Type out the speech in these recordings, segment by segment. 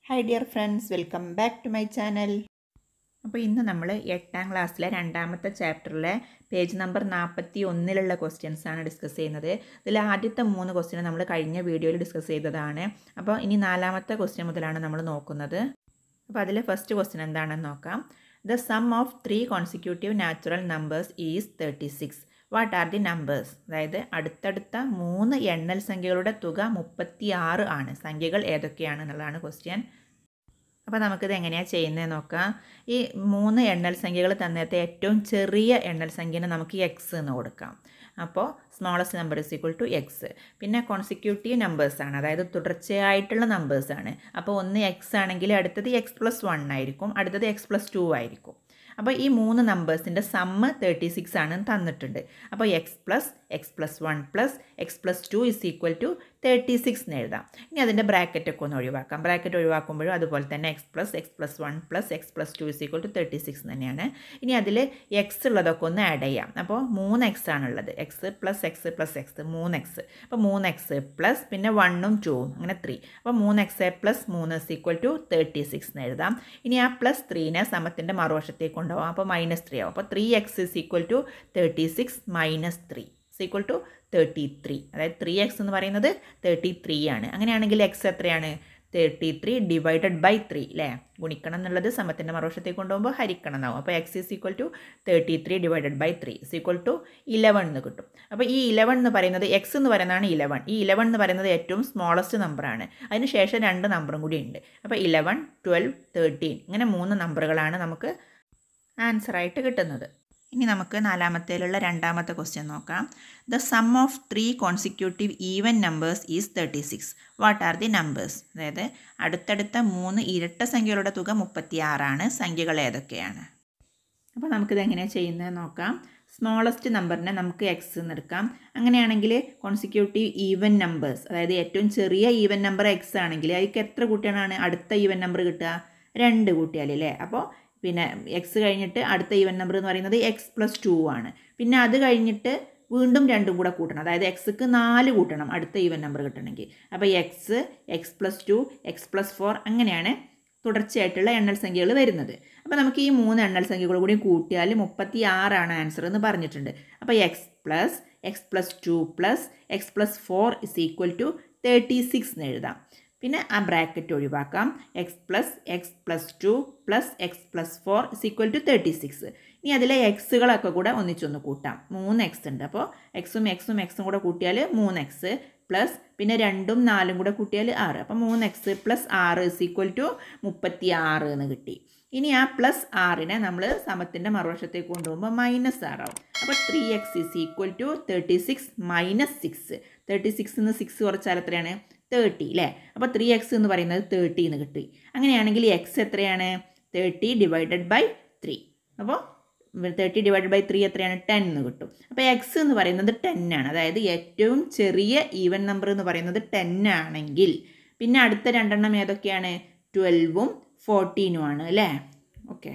hi dear friends welcome back to my channel അപ്പോൾ ഇന്ന് നമ്മൾ എട്ടാം ക്ലാസ്സിലെ രണ്ടാമത്തെ ചാപ്റ്ററിലെ പേജ് നമ്പർ നാൽപ്പത്തി ഒന്നിലുള്ള ക്വസ്റ്റ്യൻസ് ആണ് ഡിസ്കസ് ചെയ്യുന്നത് ഇതിൽ ആദ്യത്തെ മൂന്ന് ക്വസ്റ്റ്യൻ നമ്മൾ കഴിഞ്ഞ വീഡിയോയിൽ ഡിസ്കസ് ചെയ്തതാണ് അപ്പോൾ ഇനി നാലാമത്തെ ക്വസ്റ്റ്യൻ മുതലാണ് നമ്മൾ നോക്കുന്നത് അപ്പോൾ അതിലെ ഫസ്റ്റ് ക്വസ്റ്റ്യൻ എന്താണെന്ന് നോക്കാം the sum of three consecutive natural numbers is thirty six what are the numbers അതായത് അടുത്തടുത്ത മൂന്ന് എണ്ണൽ സംഖ്യകളുടെ തുക മുപ്പത്തി ആറ് ആണ് സംഖ്യകൾ ഏതൊക്കെയാണ് എന്നുള്ളതാണ് ക്വസ്റ്റ്യൻ അപ്പോൾ നമുക്കിത് എങ്ങനെയാണ് ചെയ്യുന്നത് നോക്കാം ഈ മൂന്ന് എണ്ണൽ സംഖ്യകൾ തന്നത്തെ ഏറ്റവും ചെറിയ എണ്ണൽ സംഖ്യനെ നമുക്ക് എക്സ് എന്ന് കൊടുക്കാം അപ്പോൾ smallest number is equal to X പിന്നെ കോൺസിക്യൂട്ടീവ് നമ്പേഴ്സാണ് അതായത് തുടർച്ചയായിട്ടുള്ള നമ്പേഴ്സാണ് അപ്പോൾ ഒന്ന് എക്സ് ആണെങ്കിൽ അടുത്തത് എക്സ് പ്ലസ് വൺ ആയിരിക്കും അടുത്തത് എക്സ് പ്ലസ് ടു ആയിരിക്കും അപ്പോൾ ഈ മൂന്ന് നമ്പേഴ്സിൻ്റെ സമ്മ് തേർട്ടി സിക്സ് ആണ് തന്നിട്ടുണ്ട് അപ്പോൾ X plus X plus one plus X plus two is equal to thirty six എന്ന് എഴുതാം ഇനി അതിൻ്റെ ബ്രാക്കറ്റൊക്കെ ഒന്ന് ഒഴിവാക്കാം ബ്രാക്കറ്റ് ഒഴിവാക്കുമ്പോഴും അതുപോലെ തന്നെ X plus X plus one plus X plus two is equal to thirty six തന്നെയാണ് ഇനി അതിൽ എക്സ് ഉള്ളതൊക്കെ ഒന്ന് ആഡ് ചെയ്യാം അപ്പോൾ മൂന്ന് എക്സ് ആണുള്ളത് X plus X plus X മൂന്ന് എക്സ് അപ്പോൾ മൂന്ന് എക്സ് പ്ലസ് പിന്നെ വണ്ണും ടൂവും അങ്ങനെ ത്രീ അപ്പോൾ മൂന്ന് എക്സ് പ്ലസ് മൂന്ന് is equal to thirty six എന്ന് എഴുതാം ഇനി ആ പ്ലസ് ത്രീനെ സമത്തിൻ്റെ മറുവശത്തേക്ക് കൊണ്ടുപോകാം അപ്പോൾ മൈനസ് ത്രീ ആവും അപ്പോൾ three X is equal to thirty six minus three is equal to thirty three അതായത് ത്രീ എക്സ് എന്ന് പറയുന്നത് തേർട്ടി ത്രീ ആണ് അങ്ങനെയാണെങ്കിൽ എക്സ് എത്രയാണ് thirty three divided by three അല്ലേ ഗുണിക്കണം എന്നുള്ളത് സമത്തിൻ്റെ മറുവശത്തേക്ക് കൊണ്ടുപോകുമ്പോൾ ഹരിക്കണം എന്നാവും അപ്പോൾ X is equal to thirty three divided by three is equal to eleven എന്ന് കിട്ടും അപ്പോൾ ഈ ഇലവൻ എന്ന് പറയുന്നത് എക്സ് എന്ന് പറയുന്നതാണ് ഇലവൻ ഈ ഇലവൻ എന്ന് പറയുന്നത് ഏറ്റവും സ്മോളസ്റ്റ് നമ്പറാണ് അതിന് ശേഷം രണ്ട് നമ്പറും കൂടി ഉണ്ട് അപ്പോൾ ഇലവൻ ട്വൽവ് തേർട്ടീൻ ഇങ്ങനെ മൂന്ന് നമ്പറുകളാണ് നമുക്ക് ആൻസറായിട്ട് കിട്ടുന്നത് ഇനി നമുക്ക് നാലാമത്തേലുള്ള രണ്ടാമത്തെ ക്വസ്റ്റ്യൻ നോക്കാം the sum of three consecutive even numbers is thirty six what are the numbers അതായത് അടുത്തടുത്ത മൂന്ന് ഇരട്ട സംഖ്യകളുടെ തുക മുപ്പത്തി ആറാണ് സംഖ്യകൾ ഏതൊക്കെയാണ് അപ്പോൾ നമുക്കിത് എങ്ങനെയാണ് ചെയ്യുന്നത് നോക്കാം സ്മോളസ്റ്റ് നമ്പറിനെ നമുക്ക് എക്സ് എന്ന് എടുക്കാം അങ്ങനെയാണെങ്കിൽ കോൺസിക്യൂട്ടീവ് ഈവൻ നമ്പേഴ്സ് അതായത് ഏറ്റവും ചെറിയ ഈവൻ നമ്പർ എക്സ് ആണെങ്കിൽ അതിക്ക് എത്ര കൂട്ടിയാണ് അടുത്ത ഈവൻ നമ്പർ കിട്ടുക രണ്ട് കൂട്ടിയാൽ അല്ലേ അപ്പോൾ പിന്നെ എക്സ് കഴിഞ്ഞിട്ട് അടുത്ത ഈവൻ നമ്പർ എന്ന് പറയുന്നത് എക്സ് പ്ലസ് ടു ആണ് പിന്നെ അത് കഴിഞ്ഞിട്ട് വീണ്ടും രണ്ടും കൂടെ കൂട്ടണം അതായത് എക്സ്ക്ക് നാല് കൂട്ടണം അടുത്ത ഈവൻ നമ്പർ കിട്ടണമെങ്കിൽ അപ്പോൾ X X plus two X plus four അങ്ങനെയാണ് തുടർച്ചയായിട്ടുള്ള എണ്ണൽ സംഖ്യകൾ വരുന്നത് അപ്പോൾ നമുക്ക് ഈ മൂന്ന് എണ്ണൽ സംഖ്യകൾ കൂടി കൂട്ടിയാൽ മുപ്പത്തി ആറാണ് ആൻസർ എന്ന് പറഞ്ഞിട്ടുണ്ട് അപ്പോൾ X plus X plus two plus X plus four is equal to thirty six എന്ന് എഴുതാം പിന്നെ ആ ബ്രാക്കറ്റ് ഒഴിവാക്കാം X plus X plus two plus X plus four is equal to thirty six ഇനി അതിലെ എക്സുകളൊക്കെ കൂടെ ഒന്നിച്ചൊന്ന് കൂട്ടാം മൂന്ന് എക്സ് ഉണ്ട് അപ്പോൾ എക്സും എക്സും എക്സും കൂടെ കൂട്ടിയാൽ മൂന്ന് എക്സ് പ്ലസ് പിന്നെ രണ്ടും നാലും കൂടെ കൂട്ടിയാൽ ആറ് അപ്പോൾ മൂന്ന് എക്സ് പ്ലസ് ആറ് ഇസ് ഈക്വൽ ടു മുപ്പത്തി ആറ് എന്ന് കിട്ടി ഇനി ആ പ്ലസ് ആറിനെ നമ്മൾ സമത്തിൻ്റെ മറുവശത്തേക്ക് കൊണ്ടുപോകുമ്പോൾ മൈനസ് ആറാവും അപ്പോൾ three X is equal to thirty six minus six thirty six നിന്ന് സിക്സ് കുറച്ചാൽ എത്രയാണ് തേർട്ടി അല്ലേ അപ്പോൾ ത്രീ എക്സ് എന്ന് പറയുന്നത് തേർട്ടി എന്ന് കിട്ടി അങ്ങനെയാണെങ്കിൽ എക്സ് എത്രയാണ് തേർട്ടി ഡിവൈഡഡ് ബൈ ത്രീ അപ്പോൾ തേർട്ടി ഡിവൈഡ് ബൈ ത്രീ എത്രയാണ് ടെൻ എന്ന് കിട്ടും അപ്പോൾ എക്സ് എന്ന് പറയുന്നത് ടെൻ ആണ് അതായത് ഏറ്റവും ചെറിയ ഈവൻ നമ്പർ എന്ന് പറയുന്നത് ടെൻ ആണെങ്കിൽ പിന്നെ അടുത്ത രണ്ടെണ്ണം ഏതൊക്കെയാണ് ട്വൽവും ഫോർട്ടീനും ആണ് അല്ലേ ഓക്കെ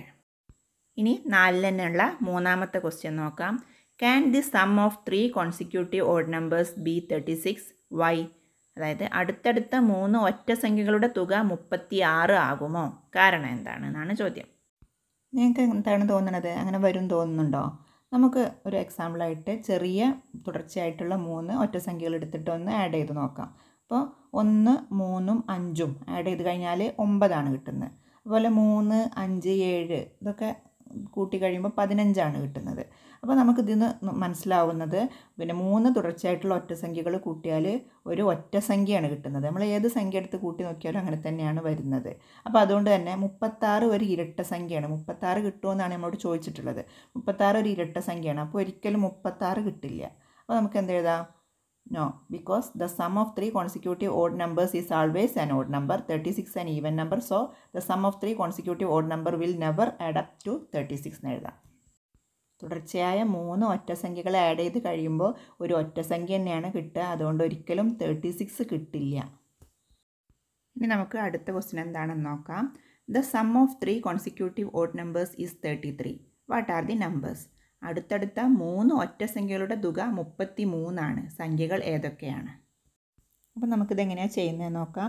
ഇനി നാലിൽ തന്നെയുള്ള മൂന്നാമത്തെ ക്വസ്റ്റ്യൻ നോക്കാം can the sum of three consecutive odd numbers be thirty six why അതായത് അടുത്തടുത്ത മൂന്ന് ഒറ്റ സംഖ്യകളുടെ തുക മുപ്പത്തി ആറ് ആകുമോ കാരണം എന്താണ് എന്നാണ് ചോദ്യം നിങ്ങൾക്ക് എന്താണ് തോന്നുന്നത് അങ്ങനെ വരും തോന്നുന്നുണ്ടോ നമുക്ക് ഒരു എക്സാമ്പിളായിട്ട് ചെറിയ തുടർച്ചയായിട്ടുള്ള മൂന്ന് ഒറ്റ സംഖ്യകൾ എടുത്തിട്ട് ഒന്ന് ആഡ് ചെയ്ത് നോക്കാം അപ്പോൾ ഒന്ന് മൂന്നും അഞ്ചും ആഡ് ചെയ്ത് കഴിഞ്ഞാൽ ഒമ്പതാണ് കിട്ടുന്നത് അതുപോലെ മൂന്ന് അഞ്ച് ഏഴ് ഇതൊക്കെ കൂട്ടി കഴിയുമ്പോൾ പതിനഞ്ചാണ് കിട്ടുന്നത് അപ്പോൾ നമുക്കിതിൽ നിന്ന് മനസ്സിലാവുന്നത് പിന്നെ മൂന്ന് തുടർച്ചയായിട്ടുള്ള ഒറ്റ സംഖ്യകൾ കൂട്ടിയാൽ ഒരു ഒറ്റ സംഖ്യയാണ് കിട്ടുന്നത് നമ്മൾ ഏത് സംഖ്യ എടുത്ത് കൂട്ടി നോക്കിയാലും അങ്ങനെ തന്നെയാണ് വരുന്നത് അപ്പോൾ അതുകൊണ്ട് തന്നെ മുപ്പത്താറ് ഒരു ഇരട്ട സംഖ്യയാണ് മുപ്പത്താറ് കിട്ടുമെന്നാണ് നമ്മളോട് ചോദിച്ചിട്ടുള്ളത് മുപ്പത്താറ് ഒരു ഇരട്ട സംഖ്യയാണ് അപ്പോൾ ഒരിക്കലും മുപ്പത്താറ് കിട്ടില്ല അപ്പോൾ നമുക്ക് എന്ത് എഴുതാം no because the sum of three consecutive odd numbers is always an odd number thirty six an even number so the sum of three consecutive odd number will never add up to thirty six എന്ന് എഴുതാം തുടർച്ചയായ മൂന്ന് ഒറ്റ സംഖ്യകൾ add ചെയ്ത് കഴിയുമ്പോൾ ഒരു ഒറ്റ സംഖ്യ തന്നെയാണ് കിട്ടുക അതുകൊണ്ട് ഒരിക്കലും തേർട്ടി സിക്സ് കിട്ടില്ല ഇനി നമുക്ക് അടുത്ത ക്വസ്റ്റ്യൻ എന്താണെന്ന് നോക്കാം the sum of three consecutive odd numbers is thirty three what are the numbers അടുത്തടുത്ത മൂന്ന് ഒറ്റ സംഖ്യകളുടെ തുക മുപ്പത്തി മൂന്നാണ് സംഖ്യകൾ ഏതൊക്കെയാണ് അപ്പോൾ നമുക്കിത് എങ്ങനെയാണ് ചെയ്യുന്നത് നോക്കാം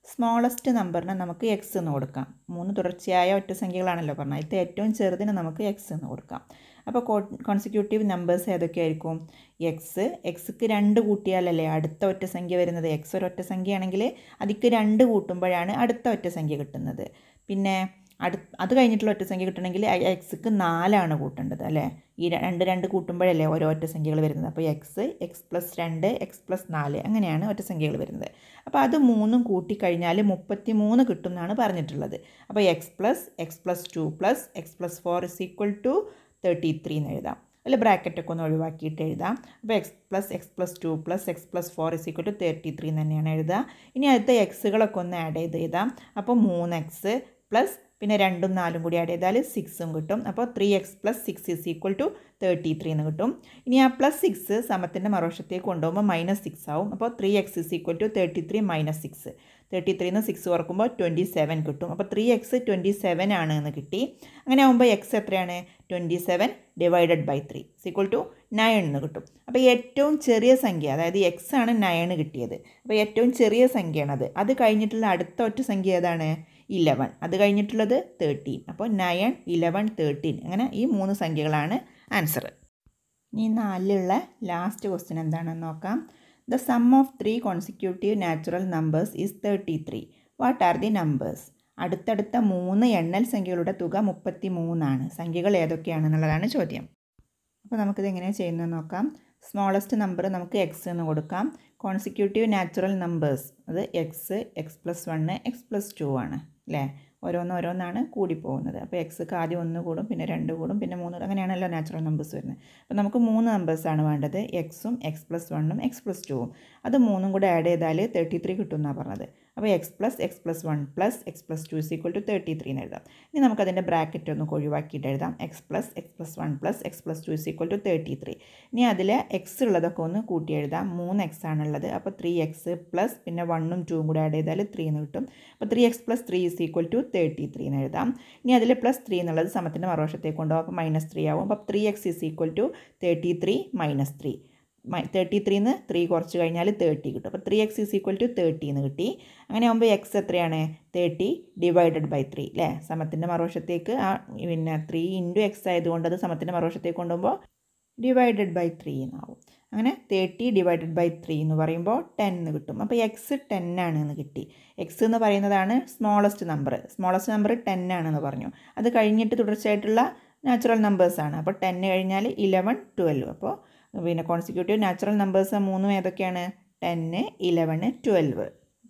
സ്മോളസ്റ്റ് നമ്പറിന് നമുക്ക് എക്സ് എന്ന് കൊടുക്കാം മൂന്ന് തുടർച്ചയായ ഒറ്റ സംഖ്യകളാണല്ലോ പറഞ്ഞത് ഇതിൽ ഏറ്റവും ചെറുതിന് നമുക്ക് എക്സ് എന്ന് കൊടുക്കാം അപ്പോൾ കോൺസിക്യൂട്ടീവ് നമ്പേഴ്സ് ഏതൊക്കെയായിരിക്കും എക്സ് എക്സ്ക്ക് രണ്ട് കൂട്ടിയാലല്ലേ അടുത്ത ഒറ്റ സംഖ്യ വരുന്നത് എക്സ് ഒരു ഒറ്റ സംഖ്യയാണെങ്കിൽ അതിക്ക് രണ്ട് കൂട്ടുമ്പോഴാണ് അടുത്ത ഒറ്റ സംഖ്യ കിട്ടുന്നത് പിന്നെ അടു അത് കഴിഞ്ഞിട്ടുള്ള ഒറ്റ സംഖ്യ കിട്ടണമെങ്കിൽ എക്സ്ക്ക് നാലാണ് കൂട്ടേണ്ടത് അല്ലേ ഈ രണ്ട് രണ്ട് കൂട്ടുമ്പോഴല്ലേ ഓരോ ഒറ്റ സംഖ്യകൾ വരുന്നത് അപ്പോൾ എക്സ് എക്സ് പ്ലസ് രണ്ട് എക്സ് പ്ലസ് നാല് അങ്ങനെയാണ് ഒറ്റ സംഖ്യകൾ വരുന്നത് അപ്പോൾ അത് മൂന്നും കൂട്ടിക്കഴിഞ്ഞാൽ മുപ്പത്തി മൂന്ന് കിട്ടും എന്നാണ് പറഞ്ഞിട്ടുള്ളത് അപ്പോൾ X plus X plus two plus X plus four is equal to thirty three എന്ന് എഴുതാം അതിൽ ബ്രാക്കറ്റൊക്കെ ഒന്ന് ഒഴിവാക്കിയിട്ട് എഴുതാം അപ്പോൾ X plus X plus two plus X plus four is equal to thirty three തന്നെയാണ് എഴുതുക ഇനി അടുത്ത എക്സുകളൊക്കെ ഒന്ന് ആഡ് ചെയ്ത് എഴുതാം അപ്പോൾ മൂന്ന് എക്സ് പ്ലസ് പിന്നെ രണ്ടും നാലും കൂടി ആഡ് ചെയ്താൽ സിക്സും കിട്ടും അപ്പോൾ three X plus six is equal to thirty three എന്ന് കിട്ടും ഇനി ആ പ്ലസ് സിക്സ് സമത്തിൻ്റെ മറുവശത്തേക്ക് കൊണ്ടുപോകുമ്പോൾ മൈനസ് സിക്സ് ആവും അപ്പോൾ three X is equal to thirty three minus six thirty ത്രീന്ന് സിക്സ് കുറക്കുമ്പോൾ ട്വൻറ്റി സെവൻ കിട്ടും അപ്പോൾ ത്രീ എക്സ് ട്വൻറ്റി സെവൻ ആണ് എന്ന് കിട്ടി അങ്ങനെ ആകുമ്പോൾ എക്സ് എത്രയാണ് twenty seven divided by three equal to nine എന്ന് കിട്ടും അപ്പോൾ ഏറ്റവും ചെറിയ സംഖ്യ അതായത് എക്സ് ആണ് നയൻ കിട്ടിയത് അപ്പോൾ ഏറ്റവും ചെറിയ സംഖ്യയാണത് അത് കഴിഞ്ഞിട്ടുള്ള അടുത്ത ഒറ്റ സംഖ്യ ഏതാണ് ഇലവൻ അത് കഴിഞ്ഞിട്ടുള്ളത് തേർട്ടീൻ അപ്പോൾ നയൻ ഇലവൻ തേർട്ടീൻ അങ്ങനെ ഈ മൂന്ന് സംഖ്യകളാണ് ആൻസർ ഇനി നാലിലുള്ള ലാസ്റ്റ് ക്വസ്റ്റ്യൻ എന്താണെന്ന് നോക്കാം the sum of three consecutive natural numbers is thirty three what are the numbers അടുത്തടുത്ത മൂന്ന് എണ്ണൽ സംഖ്യകളുടെ തുക മുപ്പത്തി മൂന്നാണ് സംഖ്യകൾ ഏതൊക്കെയാണെന്നുള്ളതാണ് ചോദ്യം അപ്പോൾ നമുക്കിത് എങ്ങനെയാണ് ചെയ്യുന്നത് നോക്കാം സ്മോളസ്റ്റ് നമ്പർ നമുക്ക് എക്സ് എന്ന് കൊടുക്കാം കോൺസിക്യൂട്ടീവ് നാച്ചുറൽ നമ്പേഴ്സ് അത് X X plus one X plus two ആണ് അല്ലേ ഓരോന്നോരോന്നാണ് കൂടി പോകുന്നത് അപ്പോൾ എക്സ്ക്ക് ആദ്യം ഒന്ന് കൂടും പിന്നെ രണ്ട് കൂടും പിന്നെ മൂന്ന് കൂടും അങ്ങനെയാണല്ലോ നാച്ചുറൽ നമ്പേഴ്സ് വരുന്നത് അപ്പോൾ നമുക്ക് മൂന്ന് നമ്പേഴ്സാണ് വേണ്ടത് എക്സും എക്സ് പ്ലസ് വണ്ണും എക്സ് പ്ലസ് ടുവും അത് മൂന്നും കൂടെ ആഡ് ചെയ്താൽ തേർട്ടി ത്രീ കിട്ടും എന്നാണ് പറഞ്ഞത് അപ്പോൾ X plus X plus one plus X plus two is equal to thirty three എന്ന് എഴുതാം ഇനി നമുക്കതിൻ്റെ ബ്രാക്കറ്റ് ഒന്ന് ഒഴിവാക്കിയിട്ട് എഴുതാം x plus X plus one plus X plus two is equal to thirty three ഇനി അതിൽ എക്സ് ഉള്ളതൊക്കെ ഒന്ന് കൂട്ടി എഴുതാം മൂന്ന് എക്സ് ആണുള്ളത് അപ്പോൾ ത്രീ എക്സ് പ്ലസ് പിന്നെ വണ്ണും ടൂവും കൂടെ ആഡ് ചെയ്താൽ ത്രീ എന്ന് കിട്ടും അപ്പോൾ three X plus three is equal to thirty three എന്ന് എഴുതാം ഇനി അതിൽ പ്ലസ് ത്രീ എന്നുള്ളത് സമത്തിൻ്റെ മറുവശത്തേക്ക് കൊണ്ടുപോകും അപ്പോൾ മൈനസ് ത്രീ ആവും അപ്പോൾ three X is equal to thirty three minus three thirty ത്രീന്ന് ത്രീ കുറച്ച് കഴിഞ്ഞാൽ തേർട്ടി കിട്ടും അപ്പോൾ three x is equal to thirty എന്ന് കിട്ടി അങ്ങനെ ആകുമ്പോൾ എക്സ് എത്രയാണ് തേർട്ടി ഡിവൈഡഡ് ബൈ ത്രീ അല്ലേ സമത്തിൻ്റെ മറുവശത്തേക്ക് ആ പിന്നെ ത്രീ ഇൻറ്റു എക്സ് ആയതുകൊണ്ട് അത് സമത്തിൻ്റെ മറുവശത്തേക്ക് കൊണ്ടുപോകുമ്പോൾ ഡിവൈഡഡ് ബൈ ത്രീ എന്നാവും അങ്ങനെ തേർട്ടി ഡിവൈഡഡ് ബൈ ത്രീ എന്ന് പറയുമ്പോൾ ടെൻ എന്ന് കിട്ടും അപ്പോൾ എക്സ് ടെൻ ആണ് എന്ന് കിട്ടി എക്സ് എന്ന് പറയുന്നതാണ് smallest number smallest number ten ആണെന്ന് പറഞ്ഞു അത് കഴിഞ്ഞിട്ട് തുടർച്ചയായിട്ടുള്ള നാച്ചുറൽ നമ്പേഴ്സാണ് അപ്പോൾ ടെൻ കഴിഞ്ഞാൽ ഇലവൻ ട്വൽവ് അപ്പോൾ പിന്നെ കോൺസിക്യൂട്ടീവ് നാച്ചുറൽ നമ്പേഴ്സ് മൂന്നും ഏതൊക്കെയാണ് ടെന്ന് ഇലവന് ട്വൽവ്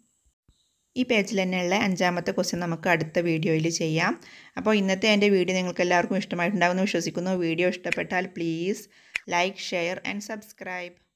ഈ പേജിൽ തന്നെയുള്ള അഞ്ചാമത്തെ ക്വസ്റ്റ്യൻ നമുക്ക് അടുത്ത വീഡിയോയിൽ ചെയ്യാം അപ്പോൾ ഇന്നത്തെ എൻ്റെ വീഡിയോ നിങ്ങൾക്ക് എല്ലാവർക്കും ഇഷ്ടമായിട്ടുണ്ടാകുമെന്ന് വിശ്വസിക്കുന്നു വീഡിയോ ഇഷ്ടപ്പെട്ടാൽ please like share and subscribe